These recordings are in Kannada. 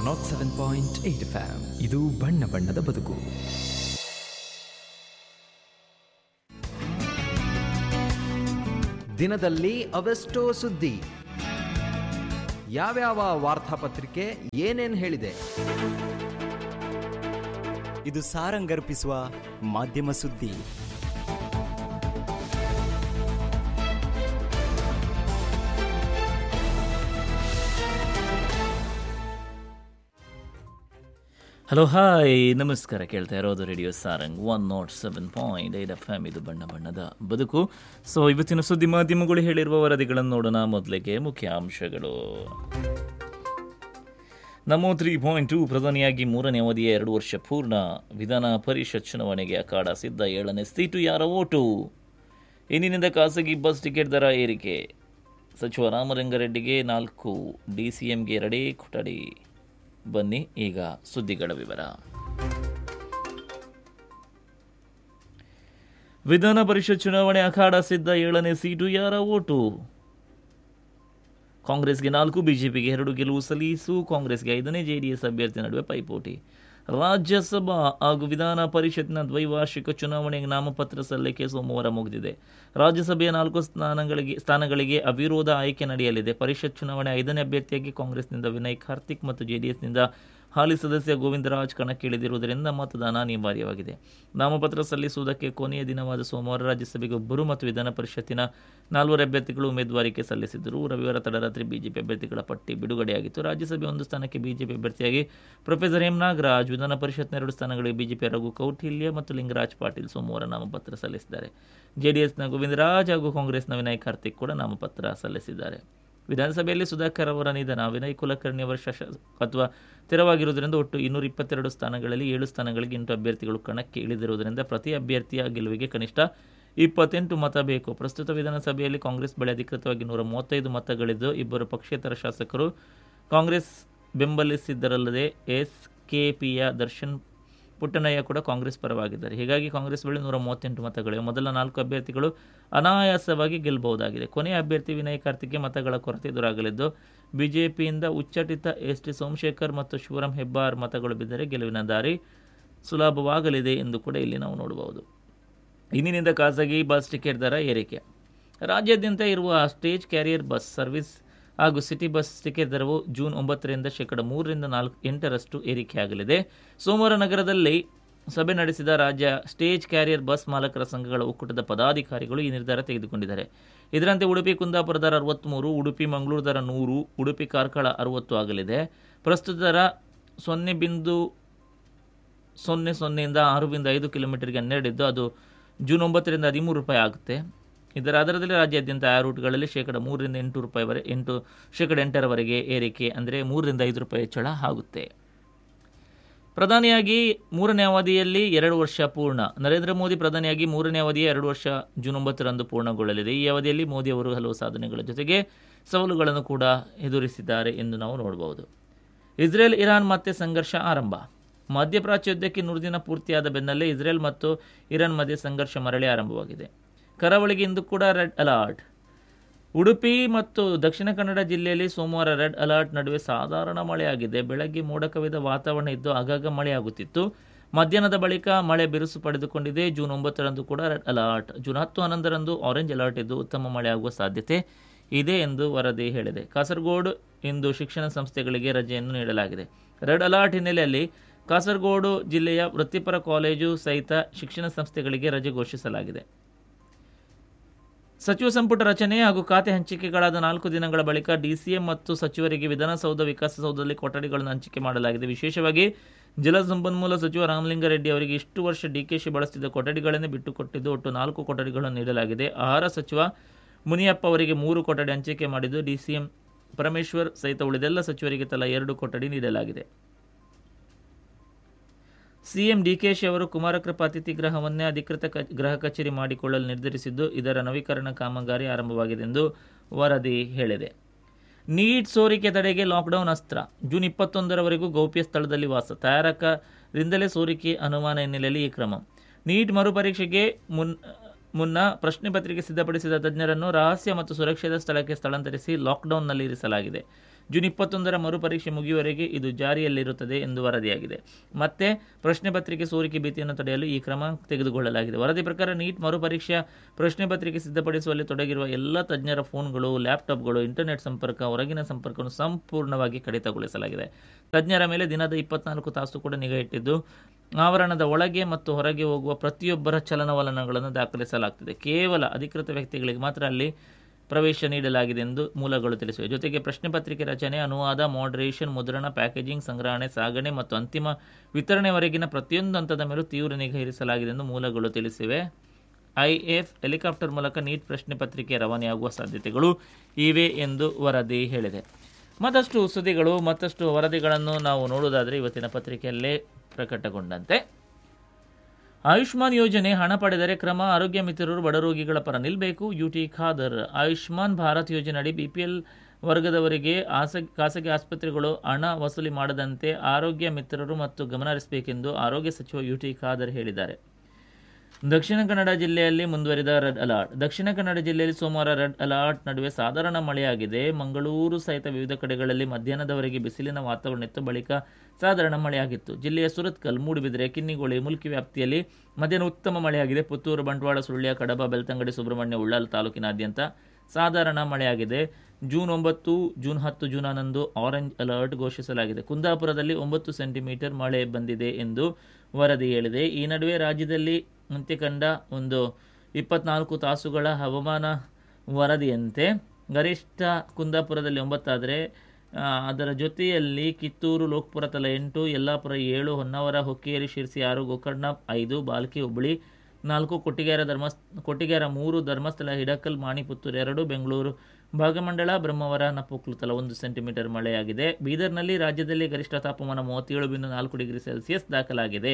not seven point eight fam ಇದು ಬಣ್ಣ ಬಣ್ಣದ ಬದುಕು ದಿನದಲ್ಲಿ ಅವೆಷ್ಟೋ ಸುದ್ದಿ ಯಾವ್ಯಾವ ವಾರ್ತಾಪತ್ರಿಕೆ ಏನೇನ್ ಹೇಳಿದೆ ಇದು ಸಾರಂಗರ್ಪಿಸುವ ಮಾಧ್ಯಮ ಸುದ್ದಿ ಹಲೋ ಹಾಯ್ ನಮಸ್ಕಾರ ಕೇಳ್ತಾ ಇರೋದು radio Sarang one nought seven point ಐದು ಎಫ್ ಎಮ್ ಇದು ಬಣ್ಣ ಬಣ್ಣದ ಬದುಕು ಸೊ ಇವತ್ತಿನ ಸುದ್ದಿ ಮಾಧ್ಯಮಗಳು ಹೇಳಿರುವ ವರದಿಗಳನ್ನು ನೋಡೋಣ ಮೊದಲಿಗೆ ಮುಖ್ಯಾಂಶಗಳು ನಮೋ ತ್ರೀ ಪಾಯಿಂಟ್ ಟು ಪ್ರಧಾನಿಯಾಗಿ ಮೂರನೇ ಅವಧಿಯ ಎರಡು ವರ್ಷ ಪೂರ್ಣ ವಿಧಾನ ಪರಿಷತ್ ಚುನಾವಣೆಗೆ ಅಖಾಡ ಸಿದ್ಧ ಏಳನೇ ಸೀಟು ಯಾರ ಓಟು ಇಂದಿನಿಂದ ಖಾಸಗಿ ಬಸ್ ಟಿಕೆಟ್ ದರ ಏರಿಕೆ ಸಚಿವ ರಾಮಲಿಂಗಾರೆಡ್ಡಿಗೆ ನಾಲ್ಕು ಡಿ ಸಿ ಎಂಗೆ ಎರಡೇ ಕೊಠಡಿ ಬನ್ನಿ ಈಗ ಸುದ್ದಿಗಳ ವಿವರ ವಿಧಾನ ಪರಿಷತ್ ಚುನಾವಣೆ ಅಖಾಡ ಸಿದ್ಧ ಏಳನೇ ಸೀಟು ಯಾರ ಓಟು ಕಾಂಗ್ರೆಸ್ಗೆ ನಾಲ್ಕು ಬಿಜೆಪಿಗೆ ಎರಡು ಗೆಲುವು ಸಲೀಸು ಕಾಂಗ್ರೆಸ್ಗೆ ಐದನೇ ಜೆಡಿಎಸ್ ಅಭ್ಯರ್ಥಿ ನಡುವೆ ಪೈಪೋಟಿ ರಾಜ್ಯಸಭಾ ಹಾಗೂ ವಿಧಾನ ಪರಿಷತ್ನ ದ್ವೈವಾರ್ಷಿಕ ಚುನಾವಣೆಗೆ ನಾಮಪತ್ರ ಸಲ್ಲಿಕೆ ಸೋಮವಾರ ಮುಗಿದಿದೆ ರಾಜ್ಯಸಭೆಯ ನಾಲ್ಕು ಸ್ಥಾನಗಳಿಗೆ ಸ್ಥಾನಗಳಿಗೆ ಅವಿರೋಧ ಆಯ್ಕೆ ನಡೆಯಲಿದೆ ಪರಿಷತ್ ಚುನಾವಣೆ ಐದನೇ ಅಭ್ಯರ್ಥಿಯಾಗಿ ಕಾಂಗ್ರೆಸ್ನಿಂದ ವಿನಯ್ ಕಾರ್ತಿಕ್ ಮತ್ತು ಜೆಡಿಎಸ್ನಿಂದ ಹಾಲಿ ಸದಸ್ಯ ಗೋವಿಂದರಾಜ್ ಕಣಕ್ಕಿಳಿದಿರುವುದರಿಂದ ಮತದಾನ ಅನಿವಾರ್ಯವಾಗಿದೆ ನಾಮಪತ್ರ ಸಲ್ಲಿಸುವುದಕ್ಕೆ ಕೊನೆಯ ದಿನವಾದ ಸೋಮವಾರ ರಾಜ್ಯಸಭೆಗೆ ಒಬ್ಬರು ಮತ್ತು ವಿಧಾನ ಪರಿಷತ್ತಿನ ನಾಲ್ವರು ಅಭ್ಯರ್ಥಿಗಳು ಉಮೇದುವಾರಿಕೆ ಸಲ್ಲಿಸಿದರು ರವಿವಾರ ತಡರಾತ್ರಿ ಬಿಜೆಪಿ ಅಭ್ಯರ್ಥಿಗಳ ಪಟ್ಟಿ ಬಿಡುಗಡೆಯಾಗಿತ್ತು ರಾಜ್ಯಸಭೆ ಒಂದು ಸ್ಥಾನಕ್ಕೆ ಬಿಜೆಪಿ ಅಭ್ಯರ್ಥಿಯಾಗಿ ಪ್ರೊಫೆಸರ್ ಎಂ ನಾಗರಾಜ್ ವಿಧಾನ ಪರಿಷತ್ನ ಎರಡು ಸ್ಥಾನಗಳಿಗೆ ಬಿಜೆಪಿ ರಘು ಕೌಟಿಲ್ಯ ಮತ್ತು ಲಿಂಗರಾಜ್ ಪಾಟೀಲ್ ಸೋಮವಾರ ನಾಮಪತ್ರ ಸಲ್ಲಿಸಿದ್ದಾರೆ ಜೆಡಿಎಸ್ನ ಗೋವಿಂದರಾಜ್ ಹಾಗೂ ಕಾಂಗ್ರೆಸ್ನ ವಿನಯ್ ಕಾರ್ತಿಕ್ ಕೂಡ ನಾಮಪತ್ರ ಸಲ್ಲಿಸಿದ್ದಾರೆ ವಿಧಾನಸಭೆಯಲ್ಲಿ ಸುಧಾಕರ್ ಅವರ ನಿಧನ ವಿನಯ್ ಕುಲಕರ್ಣಿ ಅವರ ಶಶ ಅಥವಾ ತೆರವಾಗಿರುವುದರಿಂದ ಒಟ್ಟು ಇನ್ನೂರ ಇಪ್ಪತ್ತೆರಡು ಸ್ಥಾನಗಳಲ್ಲಿ ಏಳು ಸ್ಥಾನಗಳಿಗೆ ಎಂಟು ಅಭ್ಯರ್ಥಿಗಳು ಕಣಕ್ಕೆ ಇಳಿದಿರುವುದರಿಂದ ಪ್ರತಿ ಅಭ್ಯರ್ಥಿಯ ಗೆಲುವಿಗೆ ಕನಿಷ್ಠ ಇಪ್ಪತ್ತೆಂಟು ಮತ ಬೇಕು ಪ್ರಸ್ತುತ ವಿಧಾನಸಭೆಯಲ್ಲಿ ಕಾಂಗ್ರೆಸ್ ಬಳಿ ಅಧಿಕೃತವಾಗಿ ನೂರ ಮೂವತ್ತೈದು ಮತಗಳಿದ್ದು ಇಬ್ಬರು ಪಕ್ಷೇತರ ಶಾಸಕರು ಕಾಂಗ್ರೆಸ್ ಬೆಂಬಲಿಸಿದ್ದರಲ್ಲದೆ ಎಸ್ ಕೆ ಪಿಯ ದರ್ಶನ್ ಪುಟ್ಟಣ್ಣಯ್ಯ ಕೂಡ ಕಾಂಗ್ರೆಸ್ ಪರವಾಗಿದ್ದಾರೆ ಹೀಗಾಗಿ ಕಾಂಗ್ರೆಸ್ ಬಳಿ ನೂರ ಮೂವತ್ತೆಂಟು ಮತಗಳಿವೆ ಮೊದಲ ನಾಲ್ಕು ಅಭ್ಯರ್ಥಿಗಳು ಅನಾಯಾಸವಾಗಿ ಗೆಲ್ಲಬಹುದಾಗಿದೆ ಕೊನೆಯ ಅಭ್ಯರ್ಥಿ ವಿನಯ್ ಕಾರ್ತಿಕ್ಗೆ ಮತಗಳ ಕೊರತೆ ಎದುರಾಗಲಿದ್ದು ಬಿಜೆಪಿಯಿಂದ ಉಚ್ಚಟಿತ ಎಸ್ ಟಿ ಸೋಮಶೇಖರ್ ಮತ್ತು ಶಿವರಾಮ್ ಹೆಬ್ಬಾರ್ ಮತಗಳು ಬಿದ್ದರೆ ಗೆಲುವಿನ ದಾರಿ ಸುಲಭವಾಗಲಿದೆ ಎಂದು ಕೂಡ ಇಲ್ಲಿ ನಾವು ನೋಡಬಹುದು ಇಂದಿನಿಂದ ಖಾಸಗಿ ಬಸ್ ಟಿಕೆಟ್ ದರ ಏರಿಕೆ ರಾಜ್ಯಾದ್ಯಂತ ಇರುವ ಸ್ಟೇಜ್ ಕ್ಯಾರಿಯರ್ ಬಸ್ ಸರ್ವಿಸ್ ಹಾಗೂ ಸಿಟಿ ಬಸ್ ಟಿಕೆಟ್ ದರವು ಜೂನ್ ಒಂಬತ್ತರಿಂದ ಶೇಕಡ ಮೂರರಿಂದ ನಾಲ್ಕು ಎಂಟರಷ್ಟು ಏರಿಕೆಯಾಗಲಿದೆ ಸೋಮವಾರ ನಗರದಲ್ಲಿ ಸಭೆ ನಡೆಸಿದ ರಾಜ್ಯ ಸ್ಟೇಜ್ ಕ್ಯಾರಿಯರ್ ಬಸ್ ಮಾಲಕರ ಸಂಘಗಳ ಒಕ್ಕೂಟದ ಪದಾಧಿಕಾರಿಗಳು ಈ ನಿರ್ಧಾರ ತೆಗೆದುಕೊಂಡಿದ್ದಾರೆ ಇದರಂತೆ ಉಡುಪಿ ಕುಂದಾಪುರ ದರ ಅರವತ್ತ್ಮೂರು ಉಡುಪಿ ಮಂಗಳೂರು ದರ ನೂರು ಉಡುಪಿ ಕಾರ್ಕಳ ಅರವತ್ತು ಆಗಲಿದೆ ಪ್ರಸ್ತುತ ದರ ಸೊನ್ನೆ ಬಿಂದು ಸೊನ್ನೆ ಸೊನ್ನೆಯಿಂದ ಆರು ಬಿಂದು ಐದು ಕಿಲೋಮೀಟರ್ಗೆ ಹನ್ನೆರಡಿದ್ದು ಅದು ಜೂನ್ ಒಂಬತ್ತರಿಂದ ಹದಿಮೂರು ರೂಪಾಯಿ ಆಗುತ್ತೆ ಇದರ ಆಧಾರದಲ್ಲಿ ರಾಜ್ಯಾದ್ಯಂತ ಆ ರೂಟ್ಗಳಲ್ಲಿ ಶೇಕಡ ಮೂರರಿಂದ ಎಂಟು ರೂಪಾಯಿವರೆ ಎಂಟು ಶೇಕಡ ಎಂಟರವರೆಗೆ ಏರಿಕೆ ಅಂದರೆ ಮೂರರಿಂದ ಐದು ರೂಪಾಯಿ ಹೆಚ್ಚಳ ಆಗುತ್ತೆ ಪ್ರಧಾನಿಯಾಗಿ ಮೂರನೇ ಅವಧಿಯಲ್ಲಿ ಎರಡು ವರ್ಷ ಪೂರ್ಣ ನರೇಂದ್ರ ಮೋದಿ ಪ್ರಧಾನಿಯಾಗಿ ಮೂರನೇ ಅವಧಿಯ ಎರಡು ವರ್ಷ ಜೂನ್ ಒಂಬತ್ತರಂದು ಪೂರ್ಣಗೊಳ್ಳಲಿದೆ ಈ ಅವಧಿಯಲ್ಲಿ ಮೋದಿ ಅವರು ಹಲವು ಸಾಧನೆಗಳ ಜೊತೆಗೆ ಸವಾಲುಗಳನ್ನು ಕೂಡ ಎದುರಿಸಿದ್ದಾರೆ ಎಂದು ನಾವು ನೋಡಬಹುದು ಇಸ್ರೇಲ್ ಇರಾನ್ ಮತ್ತೆ ಸಂಘರ್ಷ ಆರಂಭ ಮಧ್ಯಪ್ರಾಚ್ಯ ಯುದ್ಧಕ್ಕೆ ನೂರು ದಿನ ಪೂರ್ತಿಯಾದ ಬೆನ್ನಲ್ಲೇ ಇಸ್ರೇಲ್ ಮತ್ತು ಇರಾನ್ ಮಧ್ಯೆ ಸಂಘರ್ಷ ಮರಳಿ ಆರಂಭವಾಗಿದೆ ಕರಾವಳಿಗೆ ಇಂದು ಕೂಡ ರೆಡ್ ಅಲರ್ಟ್ ಉಡುಪಿ ಮತ್ತು ದಕ್ಷಿಣ ಕನ್ನಡ ಜಿಲ್ಲೆಯಲ್ಲಿ ಸೋಮವಾರ ರೆಡ್ ಅಲರ್ಟ್ ನಡುವೆ ಸಾಧಾರಣ ಮಳೆಯಾಗಿದೆ ಬೆಳಗ್ಗೆ ಮೋಡ ಕವಿದ ವಾತಾವರಣ ಇದ್ದು ಆಗಾಗ ಮಳೆಯಾಗುತ್ತಿತ್ತು ಮಧ್ಯಾಹ್ನದ ಬಳಿಕ ಮಳೆ ಬಿರುಸು ಪಡೆದುಕೊಂಡಿದೆ ಜೂನ್ ಒಂಬತ್ತರಂದು ಕೂಡ ರೆಡ್ ಅಲರ್ಟ್ ಜೂನ್ ಹತ್ತು ಹನ್ನೊಂದರಂದು ಆರೆಂಜ್ ಅಲರ್ಟ್ ಇದ್ದು ಉತ್ತಮ ಮಳೆಯಾಗುವ ಸಾಧ್ಯತೆ ಇದೆ ಎಂದು ವರದಿ ಹೇಳಿದೆ ಕಾಸರಗೋಡು ಇಂದು ಶಿಕ್ಷಣ ಸಂಸ್ಥೆಗಳಿಗೆ ರಜೆಯನ್ನು ನೀಡಲಾಗಿದೆ ರೆಡ್ ಅಲರ್ಟ್ ಹಿನ್ನೆಲೆಯಲ್ಲಿ ಕಾಸರಗೋಡು ಜಿಲ್ಲೆಯ ವೃತ್ತಿಪರ ಕಾಲೇಜು ಸಹಿತ ಶಿಕ್ಷಣ ಸಂಸ್ಥೆಗಳಿಗೆ ರಜೆ ಘೋಷಿಸಲಾಗಿದೆ ಸಚಿವ ಸಂಪುಟ ರಚನೆ ಹಾಗೂ ಖಾತೆ ಹಂಚಿಕೆಗಳಾದ ನಾಲ್ಕು ದಿನಗಳ ಬಳಿಕ ಡಿಸಿಎಂ ಮತ್ತು ಸಚಿವರಿಗೆ ವಿಧಾನಸೌಧ ವಿಕಾಸಸೌಧದಲ್ಲಿ ಕೊಠಡಿಗಳನ್ನು ಹಂಚಿಕೆ ಮಾಡಲಾಗಿದೆ ವಿಶೇಷವಾಗಿ ಜಲಸಂಪನ್ಮೂಲ ಸಚಿವ ರಾಮಲಿಂಗಾರೆಡ್ಡಿ ಅವರಿಗೆ ಇಷ್ಟು ವರ್ಷ ಡಿಕೆಶಿ ಬಳಸುತ್ತಿದ್ದ ಕೊಠಡಿಗಳನ್ನೇ ಬಿಟ್ಟುಕೊಟ್ಟಿದ್ದು ಒಟ್ಟು ನಾಲ್ಕು ಕೊಠಡಿಗಳನ್ನು ನೀಡಲಾಗಿದೆ ಆಹಾರ ಸಚಿವ ಮುನಿಯಪ್ಪ ಅವರಿಗೆ ಮೂರು ಕೊಠಡಿ ಹಂಚಿಕೆ ಮಾಡಿದ್ದು ಡಿಸಿಎಂ ಪರಮೇಶ್ವರ್ ಸಹಿತ ಉಳಿದೆಲ್ಲ ಸಚಿವರಿಗೆ ತಲಾ ಎರಡು ಕೊಠಡಿ ನೀಡಲಾಗಿದೆ ಸಿಎಂ ಡಿಕೆಶಿ ಅವರು ಕುಮಾರಕೃಪ ಅತಿಥಿ ಗೃಹವನ್ನೇ ಅಧಿಕೃತ ಕ ಗೃಹ ಕಚೇರಿ ಮಾಡಿಕೊಳ್ಳಲು ನಿರ್ಧರಿಸಿದ್ದು ಇದರ ನವೀಕರಣ ಕಾಮಗಾರಿ ಆರಂಭವಾಗಿದೆ ಎಂದು ವರದಿ ಹೇಳಿದೆ ನೀಟ್ ಸೋರಿಕೆ ತಡೆಗೆ ಲಾಕ್ಡೌನ್ ಅಸ್ತ್ರ ಜೂನ್ ಇಪ್ಪತ್ತೊಂದರವರೆಗೂ ಗೌಪ್ಯ ಸ್ಥಳದಲ್ಲಿ ವಾಸ ತಯಾರಕರಿಂದಲೇ ಸೋರಿಕೆ ಅನುಮಾನ ಹಿನ್ನೆಲೆಯಲ್ಲಿ ಈ ಕ್ರಮ ನೀಟ್ ಮರುಪರೀಕ್ಷೆಗೆ ಮುನ್ ಮುನ್ನ ಪ್ರಶ್ನೆ ಪತ್ರಿಕೆ ಸಿದ್ಧಪಡಿಸಿದ ತಜ್ಞರನ್ನು ರಹಸ್ಯ ಮತ್ತು ಸುರಕ್ಷಿತ ಸ್ಥಳಕ್ಕೆ ಸ್ಥಳಾಂತರಿಸಿ ಲಾಕ್ಡೌನ್ನಲ್ಲಿ ಇರಿಸಲಾಗಿದೆ ಜೂನ್ ಇಪ್ಪತ್ತೊಂದರ ಮರುಪರೀಕ್ಷೆ ಮುಗಿಯುವವರೆಗೆ ಇದು ಜಾರಿಯಲ್ಲಿರುತ್ತದೆ ಎಂದು ವರದಿಯಾಗಿದೆ ಮತ್ತೆ ಪ್ರಶ್ನೆ ಪತ್ರಿಕೆ ಸೋರಿಕೆ ಭೀತಿಯನ್ನು ತಡೆಯಲು ಈ ಕ್ರಮ ತೆಗೆದುಕೊಳ್ಳಲಾಗಿದೆ ವರದಿ ಪ್ರಕಾರ ನೀಟ್ ಮರುಪರೀಕ್ಷೆಯ ಪ್ರಶ್ನೆ ಪತ್ರಿಕೆ ಸಿದ್ಧಪಡಿಸುವಲ್ಲಿ ತೊಡಗಿರುವ ಎಲ್ಲ ತಜ್ಞರ ಫೋನ್ಗಳು ಲ್ಯಾಪ್ಟಾಪ್ಗಳು ಇಂಟರ್ನೆಟ್ ಸಂಪರ್ಕ ಹೊರಗಿನ ಸಂಪರ್ಕವನ್ನು ಸಂಪೂರ್ಣವಾಗಿ ಕಡಿತಗೊಳಿಸಲಾಗಿದೆ ತಜ್ಞರ ಮೇಲೆ ದಿನದ ಇಪ್ಪತ್ನಾಲ್ಕು ತಾಸು ಕೂಡ ನಿಗಾ ಇಟ್ಟಿದ್ದು ಆವರಣದ ಒಳಗೆ ಮತ್ತು ಹೊರಗೆ ಹೋಗುವ ಪ್ರತಿಯೊಬ್ಬರ ಚಲನವಲನಗಳನ್ನು ದಾಖಲಿಸಲಾಗ್ತಿದೆ ಕೇವಲ ಅಧಿಕೃತ ವ್ಯಕ್ತಿಗಳಿಗೆ ಮಾತ್ರ ಅಲ್ಲಿ ಪ್ರವೇಶ ನೀಡಲಾಗಿದೆ ಎಂದು ಮೂಲಗಳು ತಿಳಿಸಿವೆ ಜೊತೆಗೆ ಪ್ರಶ್ನೆ ಪತ್ರಿಕೆ ರಚನೆ ಅನುವಾದ ಮಾಡರೇಷನ್ ಮುದ್ರಣ ಪ್ಯಾಕೇಜಿಂಗ್ ಸಂಗ್ರಹಣೆ ಸಾಗಣೆ ಮತ್ತು ಅಂತಿಮ ವಿತರಣೆವರೆಗಿನ ಪ್ರತಿಯೊಂದು ಹಂತದ ಮೇಲೂ ತೀವ್ರ ನಿಗಾ ಇರಿಸಲಾಗಿದೆ ಎಂದು ಮೂಲಗಳು ತಿಳಿಸಿವೆ ಐಎಫ್ ಹೆಲಿಕಾಪ್ಟರ್ ಮೂಲಕ ನೀಟ್ ಪ್ರಶ್ನೆ ಪತ್ರಿಕೆ ರವಾನೆಯಾಗುವ ಸಾಧ್ಯತೆಗಳು ಇವೆ ಎಂದು ವರದಿ ಹೇಳಿದೆ ಮತ್ತಷ್ಟು ಸುದ್ದಿಗಳು ಮತ್ತಷ್ಟು ವರದಿಗಳನ್ನು ನಾವು ನೋಡುವುದಾದರೆ ಇವತ್ತಿನ ಪತ್ರಿಕೆಯಲ್ಲೇ ಪ್ರಕಟಗೊಂಡಂತೆ ಆಯುಷ್ಮಾನ್ ಯೋಜನೆ ಹಣ ಪಡೆದರೆ ಕ್ರಮ ಆರೋಗ್ಯ ಮಿತ್ರರು ಬಡ ರೋಗಿಗಳ ಪರ ನಿಲ್ಲಬೇಕು ಯುಟಿ ಖಾದರ್ ಆಯುಷ್ಮಾನ್ ಭಾರತ್ ಯೋಜನೆಯಡಿ ಬಿಪಿಎಲ್ ವರ್ಗದವರಿಗೆ ಆಸ ಖಾಸಗಿ ಆಸ್ಪತ್ರೆಗಳು ಹಣ ವಸೂಲಿ ಮಾಡದಂತೆ ಆರೋಗ್ಯ ಮಿತ್ರರು ಮತ್ತು ಗಮನಹರಿಸಬೇಕೆಂದು ಆರೋಗ್ಯ ಸಚಿವ ಯುಟಿ ಖಾದರ್ ಹೇಳಿದ್ದಾರೆ ದಕ್ಷಿಣ ಕನ್ನಡ ಜಿಲ್ಲೆಯಲ್ಲಿ ಮುಂದುವರಿದ ರೆಡ್ ಅಲರ್ಟ್ ದಕ್ಷಿಣ ಕನ್ನಡ ಜಿಲ್ಲೆಯಲ್ಲಿ ಸೋಮವಾರ ರೆಡ್ ಅಲರ್ಟ್ ನಡುವೆ ಸಾಧಾರಣ ಮಳೆಯಾಗಿದೆ ಮಂಗಳೂರು ಸಹಿತ ವಿವಿಧ ಕಡೆಗಳಲ್ಲಿ ಮಧ್ಯಾಹ್ನದವರೆಗೆ ಬಿಸಿಲಿನ ವಾತಾವರಣ ಇತ್ತು ಬಳಿಕ ಸಾಧಾರಣ ಮಳೆಯಾಗಿತ್ತು ಜಿಲ್ಲೆಯ ಸುರತ್ಕಲ್ ಮೂಡುಬಿದಿರೆ ಕಿನ್ನಿಗೋಳಿ ಮುಲ್ಕಿ ವ್ಯಾಪ್ತಿಯಲ್ಲಿ ಮಧ್ಯಾಹ್ನ ಉತ್ತಮ ಮಳೆಯಾಗಿದೆ ಪುತ್ತೂರು ಬಂಟ್ವಾಳ ಸುಳ್ಯ ಕಡಬ ಬೆಳ್ತಂಗಡಿ ಸುಬ್ರಹ್ಮಣ್ಯ ಉಳ್ಳಾಲ್ ತಾಲೂಕಿನಾದ್ಯಂತ ಸಾಧಾರಣ ಮಳೆಯಾಗಿದೆ ಜೂನ್ ಒಂಬತ್ತು ಜೂನ್ ಹತ್ತು ಜೂನ್ ಹನ್ನೊಂದು ಆರೆಂಜ್ ಅಲರ್ಟ್ ಘೋಷಿಸಲಾಗಿದೆ ಕುಂದಾಪುರದಲ್ಲಿ ಒಂಬತ್ತು ಸೆಂಟಿಮೀಟರ್ ಮಳೆ ಬಂದಿದೆ ಎಂದು ವರದಿ ಹೇಳಿದೆ ಈ ನಡುವೆ ರಾಜ್ಯದಲ್ಲಿ ಅಂತ್ಯ ಕಂಡ ಒಂದು ಇಪ್ಪತ್ನಾಲ್ಕು ತಾಸುಗಳ ಹವಾಮಾನ ವರದಿಯಂತೆ ಗರಿಷ್ಠ ಕುಂದಾಪುರದಲ್ಲಿ ಒಂಬತ್ತಾದರೆ ಆ, ಅದರ ಜೊತೆಯಲ್ಲಿ ಕಿತ್ತೂರು ಲೋಕಪುರ ತಲಾ ಎಂಟು ಯಲ್ಲಾಪುರ ಏಳು ಹೊನ್ನಾವರ ಹೊಕ್ಕೇರಿ ಶಿರ್ಸಿ ಆರು ಗೋಕರ್ಣ ಐದು ಬಾಲ್ಕಿ ಹುಬ್ಬಳ್ಳಿ ನಾಲ್ಕು ಕೊಟ್ಟಿಗೆರ ಧರ್ಮಸ್ ಕೊಟ್ಟಿಗೆರ ಮೂರು ಧರ್ಮಸ್ಥಳ ಹಿಡಕಲ್ ಮಾಣಿಪುತ್ತೂರು ಎರಡು ಬೆಂಗಳೂರು ಭಾಗಮಂಡಲ ಬ್ರಹ್ಮವರ ನಪ್ಪುಕ್ಲು ತಲಾ ಒಂದು ಸೆಂಟಿಮೀಟರ್ ಮಳೆಯಾಗಿದೆ ಬೀದರ್ನಲ್ಲಿ ರಾಜ್ಯದಲ್ಲಿ ಗರಿಷ್ಠ ತಾಪಮಾನ ಮೂವತ್ತೇಳು ಬಿಂದು ನಾಲ್ಕು ಡಿಗ್ರಿ ಸೆಲ್ಸಿಯಸ್ ದಾಖಲಾಗಿದೆ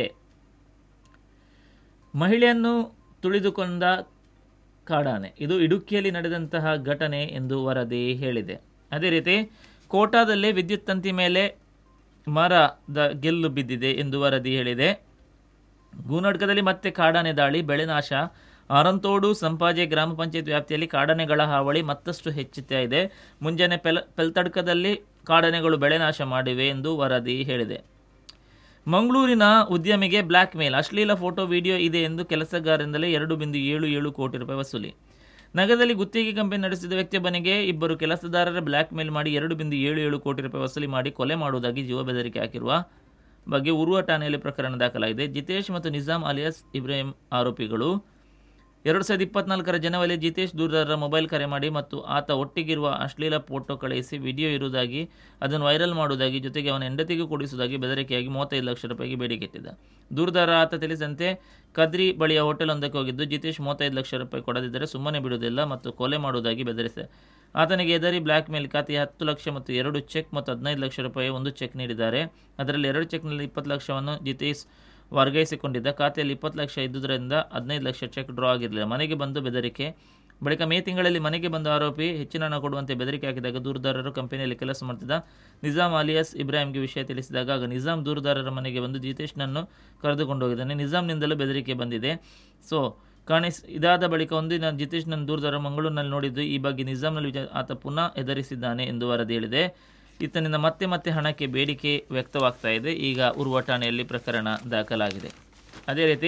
ಮಹಿಳೆಯನ್ನು ತುಳಿದುಕೊಂಡ ಕಾಡಾನೆ ಇದು ಇಡುಕಿಯಲ್ಲಿ ನಡೆದಂತಹ ಘಟನೆ ಎಂದು ವರದಿ ಹೇಳಿದೆ ಅದೇ ರೀತಿ ಕೋಟಾದಲ್ಲಿ ವಿದ್ಯುತ್ ತಂತಿ ಮೇಲೆ ಮರದ ಗೆಲ್ಲು ಬಿದ್ದಿದೆ ಎಂದು ವರದಿ ಹೇಳಿದೆ ಗೂನಡ್ಕದಲ್ಲಿ ಮತ್ತೆ ಕಾಡಾನೆ ದಾಳಿ ಬೆಳೆ ನಾಶ ಆರಂತೋಡು ಸಂಪಾಜೆ ಗ್ರಾಮ ಪಂಚಾಯತ್ ವ್ಯಾಪ್ತಿಯಲ್ಲಿ ಕಾಡಾನೆಗಳ ಹಾವಳಿ ಮತ್ತಷ್ಟು ಹೆಚ್ಚುತ್ತಾ ಇದೆ ಮುಂಜಾನೆ ಪೆಲ್ ಪೆಲ್ತಡ್ಕದಲ್ಲಿ ಕಾಡಾನೆಗಳು ಬೆಳೆ ನಾಶ ಮಾಡಿವೆ ಎಂದು ವರದಿ ಹೇಳಿದೆ ಮಂಗಳೂರಿನ ಉದ್ಯಮಿಗೆ ಬ್ಲ್ಯಾಕ್ ಮೇಲ್ ಅಶ್ಲೀಲ ಫೋಟೋ ವಿಡಿಯೋ ಇದೆ ಎಂದು ಕೆಲಸಗಾರರಿಂದಲೇ ಎರಡು ಬಿಂದು ಏಳು ಏಳು ಕೋಟಿ ರೂಪಾಯಿ ವಸೂಲಿ ನಗರದಲ್ಲಿ ಗುತ್ತಿಗೆ ಕಂಪನಿ ನಡೆಸಿದ ವ್ಯಕ್ತಿಯೊಬ್ಬನಿಗೆ ಇಬ್ಬರು ಕೆಲಸದಾರರ ಬ್ಲ್ಯಾಕ್ ಮೇಲ್ ಮಾಡಿ ಎರಡು ಬಿಂದು ಏಳು ಏಳು ಕೋಟಿ ರೂಪಾಯಿ ವಸೂಲಿ ಮಾಡಿ ಕೊಲೆ ಮಾಡುವುದಾಗಿ ಜೀವ ಬೆದರಿಕೆ ಹಾಕಿರುವ ಬಗ್ಗೆ ಉರುವ ಠಾಣೆಯಲ್ಲಿ ಪ್ರಕರಣ ದಾಖಲಾಗಿದೆ ಜಿತೇಶ್ ಮತ್ತು ನಿಜಾಮ್ ಅಲಿಯಾಸ್ ಇಬ್ರಾಹಿಂ ಆರೋಪಿಗಳು ಎರಡು ಸಾವಿರದ ಇಪ್ಪತ್ನಾಲ್ಕರ ಜನವರಿ ಜಿತೇಶ್ ದೂರದಾರರ ಮೊಬೈಲ್ ಕರೆ ಮಾಡಿ ಮತ್ತು ಆತ ಒಟ್ಟಿಗಿರುವ ಅಶ್ಲೀಲ ಫೋಟೋ ಕಳುಹಿಸಿ ವಿಡಿಯೋ ಇರುವುದಾಗಿ ಅದನ್ನು ವೈರಲ್ ಮಾಡುವುದಾಗಿ ಜೊತೆಗೆ ಅವನ ಹೆಂಡತಿಗೂ ಕೊಡಿಸುವುದಾಗಿ ಬೆದರಿಕೆಯಾಗಿ ಮೂವತ್ತೈದು ಲಕ್ಷ ರೂಪಾಯಿಗೆ ಬೇಡಿಕೆ ಇಟ್ಟಿದ್ದ ದೂರದಾರ ಆತ ತಿಳಿಸಂತೆ ಕದ್ರಿ ಬಳಿಯ ಹೋಟೆಲ್ ಒಂದಕ್ಕೆ ಹೋಗಿದ್ದು ಜಿತೇಶ್ ಮೂವತ್ತೈದು ಲಕ್ಷ ರೂಪಾಯಿ ಕೊಡದಿದ್ದರೆ ಸುಮ್ಮನೆ ಬಿಡುವುದಿಲ್ಲ ಮತ್ತು ಕೊಲೆ ಮಾಡುವುದಾಗಿ ಬೆದರಿಸಿದೆ ಆತನಿಗೆ ಎದರಿ ಬ್ಲ್ಯಾಕ್ ಮೇಲ್ ಖಾತೆಯ ಹತ್ತು ಲಕ್ಷ ಮತ್ತು ಎರಡು ಚೆಕ್ ಮತ್ತು ಹದಿನೈದು ಲಕ್ಷ ರೂಪಾಯಿ ಒಂದು ಚೆಕ್ ನೀಡಿದ್ದಾರೆ ಅದರಲ್ಲಿ ಎರಡು ಚೆಕ್ನಲ್ಲಿ ಇಪ್ಪತ್ತು ಲಕ್ಷವನ್ನು ಜಿತೇಶ್ ವರ್ಗಾಯಿಸಿಕೊಂಡಿದ್ದ ಖಾತೆಯಲ್ಲಿ ಇಪ್ಪತ್ತು ಲಕ್ಷ ಇದ್ದುದರಿಂದ ಹದಿನೈದು ಲಕ್ಷ ಚೆಕ್ ಡ್ರಾ ಆಗಿರಲಿಲ್ಲ ಮನೆಗೆ ಬಂದು ಬೆದರಿಕೆ ಬಳಿಕ ಮೇ ತಿಂಗಳಲ್ಲಿ ಮನೆಗೆ ಬಂದ ಆರೋಪಿ ಹೆಚ್ಚಿನ ಹಣ ಕೊಡುವಂತೆ ಬೆದರಿಕೆ ಹಾಕಿದಾಗ ದೂರುದಾರರು ಕಂಪನಿಯಲ್ಲಿ ಕೆಲಸ ಮಾಡ್ತಿದ್ದ ನಿಜಾಮ್ ಅಲಿಯಾಸ್ ಇಬ್ರಾಹಿಂಗೆ ವಿಷಯ ತಿಳಿಸಿದಾಗ ಆಗ ನಿಜಾಮ್ ದೂರುದಾರರ ಮನೆಗೆ ಬಂದು ಜಿತೇಶ್ನನ್ನು ಕರೆದುಕೊಂಡು ಹೋಗಿದ್ದಾನೆ ನಿಜಾಮ್ನಿಂದಲೂ ಬೆದರಿಕೆ ಬಂದಿದೆ ಸೊ ಕಾಣಿಸ್ ಇದಾದ ಬಳಿಕ ಒಂದಿನ ಜಿತೇಶ್ನನ್ನು ದೂರದಾರ ಮಂಗಳೂರಿನಲ್ಲಿ ನೋಡಿದ್ದು ಈ ಬಗ್ಗೆ ನಿಜಾಮ್ನಲ್ಲಿ ವಿಚಾರ ಆತ ಪುನಃ ಎದುರಿಸಿದ್ದಾನೆ ಎಂದು ವರದಿ ಹೇಳಿದೆ ಈತನಿಂದ ಮತ್ತೆ ಮತ್ತೆ ಹಣಕ್ಕೆ ಬೇಡಿಕೆ ವ್ಯಕ್ತವಾಗ್ತಾ ಇದೆ ಈಗ ಉರ್ವ ಠಾಣೆಯಲ್ಲಿ ಪ್ರಕರಣ ದಾಖಲಾಗಿದೆ ಅದೇ ರೀತಿ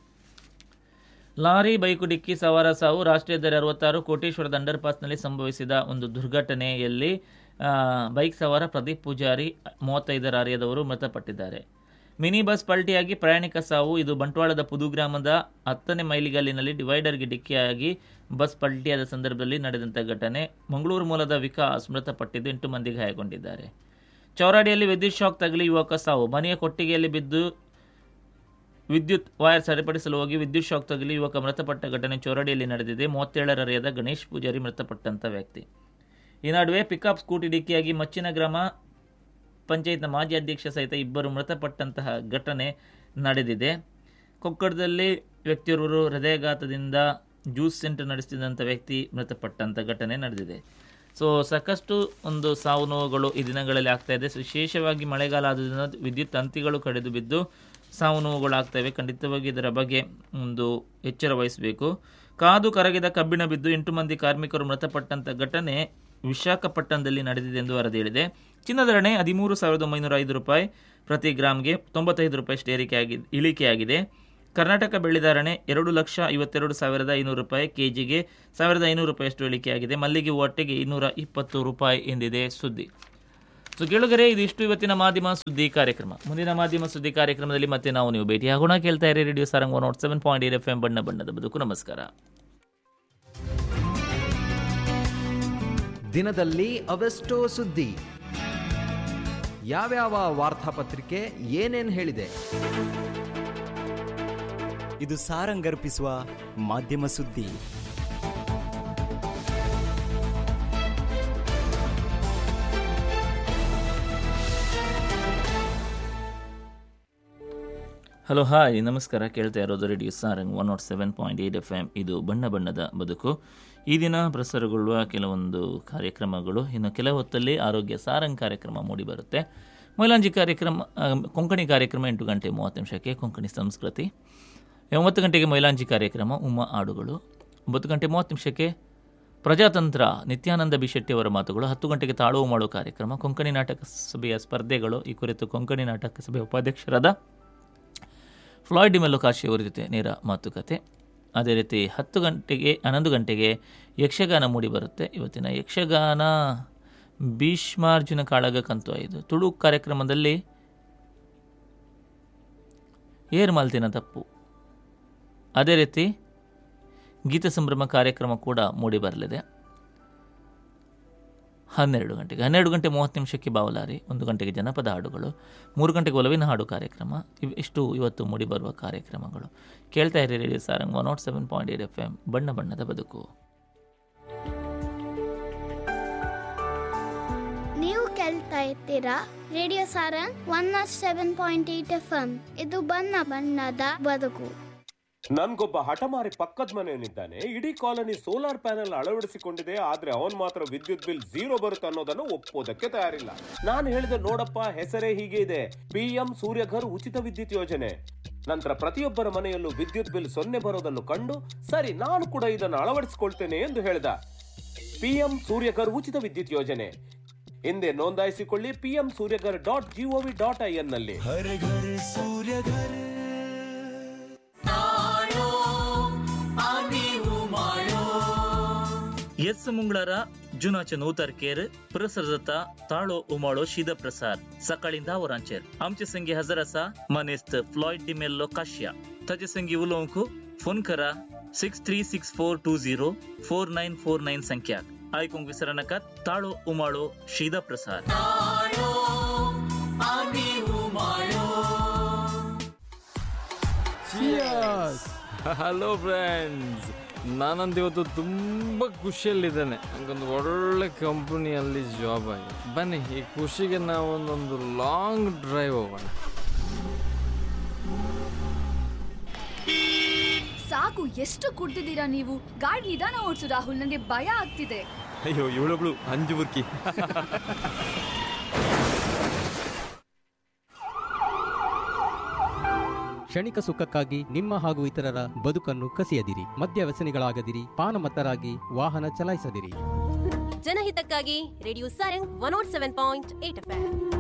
ಲಾರಿ ಬೈಕು ಡಿಕ್ಕಿ ಸವಾರ ಸಾವು ರಾಷ್ಟ್ರೀಯ ಹೆದ್ದಾರಿ ಅರವತ್ತಾರು ಕೋಟೇಶ್ವರದ ಅಂಡರ್ ಪಾಸ್ನಲ್ಲಿ ಸಂಭವಿಸಿದ ಒಂದು ದುರ್ಘಟನೆಯಲ್ಲಿ ಆ, ಬೈಕ್ ಸವಾರ ಪ್ರದೀಪ್ ಪೂಜಾರಿ ಮೂವತ್ತೈದರ ಹರಿಯದವರು ಮೃತಪಟ್ಟಿದ್ದಾರೆ ಮಿನಿ ಬಸ್ ಪಲ್ಟಿಯಾಗಿ ಪ್ರಯಾಣಿಕ ಸಾವು ಇದು ಬಂಟ್ವಾಳದ ಪುದು ಗ್ರಾಮದ ಹತ್ತನೇ ಮೈಲಿಗಲ್ಲಿನಲ್ಲಿ ಡಿವೈಡರ್ಗೆ ಡಿಕ್ಕಿಯಾಗಿ ಬಸ್ ಪಲ್ಟಿಯಾದ ಸಂದರ್ಭದಲ್ಲಿ ನಡೆದಂಥ ಘಟನೆ ಮಂಗಳೂರು ಮೂಲದ ವಿಕಾಸ್ ಮೃತಪಟ್ಟಿದ್ದು ಎಂಟು ಮಂದಿ ಗಾಯಗೊಂಡಿದ್ದಾರೆ ಚೌರಾಡಿಯಲ್ಲಿ ವಿದ್ಯುತ್ ಶಾಕ್ ತಗಲಿ ಯುವಕ ಸಾವು ಮನೆಯ ಕೊಟ್ಟಿಗೆಯಲ್ಲಿ ಬಿದ್ದು ವಿದ್ಯುತ್ ವೈರ್ ಸರಿಪಡಿಸಲು ಹೋಗಿ ವಿದ್ಯುತ್ ಶಾಕ್ ತಗುಲಿ ಯುವಕ ಮೃತಪಟ್ಟ ಘಟನೆ ಚೌರಡಿಯಲ್ಲಿ ನಡೆದಿದೆ ಮೂವತ್ತೇಳರ ಹರೆಯದ ಗಣೇಶ್ ಪೂಜಾರಿ ಮೃತಪಟ್ಟಂಥ ವ್ಯಕ್ತಿ ಈ ನಡುವೆ ಪಿಕಪ್ ಸ್ಕೂಟಿ ಡಿಕ್ಕಿಯಾಗಿ ಮಚ್ಚಿನ ಗ್ರಾಮ ಪಂಚಾಯತ್ನ ಮಾಜಿ ಅಧ್ಯಕ್ಷ ಸಹಿತ ಇಬ್ಬರು ಮೃತಪಟ್ಟಂತಹ ಘಟನೆ ನಡೆದಿದೆ ಕೊಕ್ಕಡದಲ್ಲಿ ವ್ಯಕ್ತಿಯೋರ್ವರು ಹೃದಯಘಾತದಿಂದ ಜ್ಯೂಸ್ ಸೆಂಟರ್ ನಡೆಸ್ತಿದ್ದಂಥ ವ್ಯಕ್ತಿ ಮೃತಪಟ್ಟಂಥ ಘಟನೆ ನಡೆದಿದೆ ಸೊ ಸಾಕಷ್ಟು ಒಂದು ಸಾವು ನೋವುಗಳು ಈ ದಿನಗಳಲ್ಲಿ ಆಗ್ತಾ ಇದೆ ವಿಶೇಷವಾಗಿ ಮಳೆಗಾಲ ಆದ್ರಿಂದ ವಿದ್ಯುತ್ ತಂತಿಗಳು ಕಡಿದು ಬಿದ್ದು ಸಾವು ನೋವುಗಳು ಆಗ್ತವೆ ಖಂಡಿತವಾಗಿ ಇದರ ಬಗ್ಗೆ ಒಂದು ಎಚ್ಚರ ವಹಿಸಬೇಕು ಕಾದು ಕರಗಿದ ಕಬ್ಬಿಣ ಬಿದ್ದು ಎಂಟು ಮಂದಿ ಕಾರ್ಮಿಕರು ಮೃತಪಟ್ಟಂಥ ಘಟನೆ ವಿಶಾಖಪಟ್ಟಣದಲ್ಲಿ ನಡೆದಿದೆ ಎಂದು ವರದಿ ಹೇಳಿದೆ ಚಿನ್ನದ ರಣೆ ಹದಿಮೂರು ಸಾವಿರದ ಒಂಬೈನೂರ ಐದು ರೂಪಾಯಿ ಪ್ರತಿ ಗ್ರಾಮ್ಗೆ ತೊಂಬತ್ತೈದು ರೂಪಾಯಿ ಏರಿಕೆಯಾಗಿ ಇಳಿಕೆಯಾಗಿದೆ ಕರ್ನಾಟಕ ಬೆಳ್ಳಿಧಾರಣೆ ಎರಡು ಲಕ್ಷ ಐವತ್ತೆರಡು ಸಾವಿರದ ಐನೂರು ರೂಪಾಯಿ ಕೆಜಿಗೆ ಸಾವಿರದ ಐನೂರು ರೂಪಾಯಿಯಷ್ಟು ಇಳಿಕೆಯಾಗಿದೆ ಮಲ್ಲಿಗೆ ಒಟ್ಟಿಗೆ ಇನ್ನೂರ ಇಪ್ಪತ್ತು ರೂಪಾಯಿ ಎಂದಿದೆ ಸುದ್ದಿ ಸೊ ಕೇಳುಗರೆ ಇದಿಷ್ಟು ಇವತ್ತಿನ ಮಾಧ್ಯಮ ಸುದ್ದಿ ಕಾರ್ಯಕ್ರಮ ಮುಂದಿನ ಮಾಧ್ಯಮ ಸುದ್ದಿ ಕಾರ್ಯಕ್ರಮದಲ್ಲಿ ಮತ್ತೆ ನಾವು ನೀವು ಭೇಟಿಯಾಗೋಣ ಕೇಳ್ತಾ ಇರಿ radio Sarang one nought seven point eight F M ಬಣ್ಣ ಬಣ್ಣದ ಬದುಕು ನಮಸ್ಕಾರ ದಿನದಲ್ಲಿ ಅವೆಷ್ಟೋ ಸುದ್ದಿ ಯಾವ್ಯಾವ ವಾರ್ತಾಪತ್ರಿಕೆ ಏನೇನ್ ಹೇಳಿದೆ ಇದು ಸಾರಂಗರ್ಪಿಸುವ ಮಾಧ್ಯಮ ಸುದ್ದಿ ಹಲೋ ಹಾಯ್ ನಮಸ್ಕಾರ ಕೇಳ್ತಾ ಇರೋದು radio Sarang one nought seven point eight F M ಇದು ಬಣ್ಣ ಬಣ್ಣದ ಬದುಕು ಈ ದಿನ ಪ್ರಸಾರಗೊಳ್ಳುವ ಕೆಲವೊಂದು ಕಾರ್ಯಕ್ರಮಗಳು ಇನ್ನು ಕೆಲ ಹೊತ್ತಲ್ಲಿ ಆರೋಗ್ಯ ಸಾರಂಗ್ ಕಾರ್ಯಕ್ರಮ ಮೂಡಿಬರುತ್ತೆ ಮೊಯ್ಲಾಂಜಿ ಕಾರ್ಯಕ್ರಮ ಆ, ಕೊಂಕಣಿ ಕಾರ್ಯಕ್ರಮ ಎಂಟು ಗಂಟೆ ಮೂವತ್ತು ನಿಮಿಷಕ್ಕೆ ಕೊಂಕಣಿ ಸಂಸ್ಕೃತಿ ಒಂಬತ್ತು ಗಂಟೆಗೆ ಮೊಯ್ಲಾಂಜಿ ಕಾರ್ಯಕ್ರಮ ಉಮ್ಮ ಹಾಡುಗಳು ಒಂಬತ್ತು ಗಂಟೆ ಮೂವತ್ತು ನಿಮಿಷಕ್ಕೆ ಪ್ರಜಾತಂತ್ರ ನಿತ್ಯಾನಂದ ಬಿಶೆಟ್ಟಿ ಅವರ ಮಾತುಗಳು ಹತ್ತು ಗಂಟೆಗೆ ತಾಳುವು ಮಾಡೋ ಕಾರ್ಯಕ್ರಮ ಕೊಂಕಣಿ ನಾಟಕ ಸಭೆಯ ಸ್ಪರ್ಧೆಗಳು ಈ ಕುರಿತು ಕೊಂಕಣಿ ನಾಟಕ ಸಭೆಯ ಉಪಾಧ್ಯಕ್ಷರಾದ ಫ್ಲಾಯ್ಡ್ ಡಿಮೆಲ್ಲೋ ಕಾಶಿ ಅವರ ಜೊತೆ ನೇರ ಮಾತುಕತೆ ಅದೇ ರೀತಿ ಹತ್ತು ಗಂಟೆಗೆ ಹನ್ನೊಂದು ಗಂಟೆಗೆ ಯಕ್ಷಗಾನ ಮೂಡಿ ಬರುತ್ತೆ ಇವತ್ತಿನ ಯಕ್ಷಗಾನ ಭೀಷ್ಮಾರ್ಜುನ ಕಾಳಗ ಕಂತು ಐದು ತುಳು ಕಾರ್ಯಕ್ರಮದಲ್ಲಿ ಏರ್ ಮಾಲ್ತಿನ ತಪ್ಪು ಅದೇ ರೀತಿ ಗೀತ ಸಂಭ್ರಮ ಕಾರ್ಯಕ್ರಮ ಕೂಡ ಮೂಡಿ ಬರಲಿದೆ ಹನ್ನೆರಡು ಗಂಟೆಗೆ ಹನ್ನೆರಡು ಗಂಟೆ ಮೂವತ್ತು ನಿಮಿಷಕ್ಕೆ ಬಾವಲಾರಿ ಒಂದು ಗಂಟೆಗೆ ಜನಪದ ಹಾಡುಗಳು ಮೂರು ಗಂಟೆಗೆ ಒಲವಿನ ಹಾಡು ಕಾರ್ಯಕ್ರಮ ಇವ್ ಇಷ್ಟು ಇವತ್ತು ಮೂಡಿಬರುವ ಕಾರ್ಯಕ್ರಮಗಳು ಕೇಳ್ತಾ ಇರಿ radio Sarang one nought seven point eight F M ಬಣ್ಣ ಬಣ್ಣದ ಬದುಕು ನೀವು ಕೇಳ್ತಾ ಇರ್ತೀರಾ radio Sarang one nought seven point eight F M ಇದು ಬಣ್ಣ ಬಣ್ಣದ ಬದುಕು ನನ್ಗೊಬ್ಬ ಹಠಮಾರಿ ಪಕ್ಕದ ಮನೆಯವನಿದ್ದಾನೆ ಇಡೀ ಕಾಲನಿ ಸೋಲಾರ್ ಪ್ಯಾನೆಲ್ ಅಳವಡಿಸಿಕೊಂಡಿದೆ ಆದ್ರೆ ಅವನ್ ಮಾತ್ರ ವಿದ್ಯುತ್ ಬಿಲ್ ಝೀರೋ ಬರುತ್ತೆ ಅನ್ನೋದನ್ನು ಒಪ್ಪೋದಕ್ಕೆ ತಯಾರಿಲ್ಲ ನಾನು ಹೇಳಿದೆ ನೋಡಪ್ಪ ಹೆಸರೇ ಹೀಗೆ ಇದೆ ಪಿಎಂ ಸೂರ್ಯಘರ್ ಉಚಿತ ವಿದ್ಯುತ್ ಯೋಜನೆ ನಂತರ ಪ್ರತಿಯೊಬ್ಬರ ಮನೆಯಲ್ಲೂ ವಿದ್ಯುತ್ ಬಿಲ್ ಸೊನ್ನೆ ಬರೋದನ್ನು ಕಂಡು ಸರಿ ನಾನು ಕೂಡ ಇದನ್ನು ಅಳವಡಿಸಿಕೊಳ್ತೇನೆ ಎಂದು ಹೇಳಿದ ಪಿಎಂ ಸೂರ್ಯಘರ್ ಉಚಿತ ವಿದ್ಯುತ್ ಯೋಜನೆ ಹಿಂದೆ ನೋಂದಾಯಿಸಿಕೊಳ್ಳಿ PM Suryaghar dot GOV dot I N ನಲ್ಲಿ ಎಸ್ ಮುಂಗಳರ ಜುನಾಚ नूतर केर प्रसरता ताळो उमाळो शीद प्रसार सकाळी धा वरांचेर आमचे संगी हजर आसा मनेस्त फ्लॉयड डिमेल्लो काश्या ताचे संगी उलोवंक फोन करा six three six four two zero four nine four nine संख्याक आयकूंक विसर नाकात ताळो उमाळो शीद प्रसार ಹಲೋ ಫ್ರೆಂಡ್ಸ್ ನಾನಂದು ಇವತ್ತು ತುಂಬ ಖುಷಿಯಲ್ಲಿದ್ದೇನೆ ನನಗೊಂದು ಒಳ್ಳೆ ಕಂಪನಿಯಲ್ಲಿ ಜಾಬ್ ಆಗಿದೆ ಬನ್ನಿ ಈ ಖುಷಿಗೆ ನಾವು ಒಂದೊಂದು ಲಾಂಗ್ ಡ್ರೈವ್ ಹೋಗೋಣ ಸಾಕು ಎಷ್ಟು ಕುಡ್ದಿದ್ದೀರಾ ನೀವು ಗಾಡಿ ನಿಧಾನ ಓಡಿಸು ರಾಹುಲ್ ನನಗೆ ಭಯ ಆಗ್ತಿದೆ ಅಯ್ಯೋ ಇವಳೊಬ್ಳು ಅಂಜು ಬುರ್ಕಿ ಕ್ಷಣಿಕ ಸುಖಕ್ಕಾಗಿ ನಿಮ್ಮ ಹಾಗೂ ಇತರರ ಬದುಕನ್ನು ಕಸಿಯದಿರಿ ಮದ್ಯ ವ್ಯಸನಿಗಳಾಗದಿರಿ ಪಾನಮತ್ತರಾಗಿ ವಾಹನ ಚಲಾಯಿಸದಿರಿ ಜನಹಿತಕ್ಕಾಗಿ radio Sarang one nought seven point eight F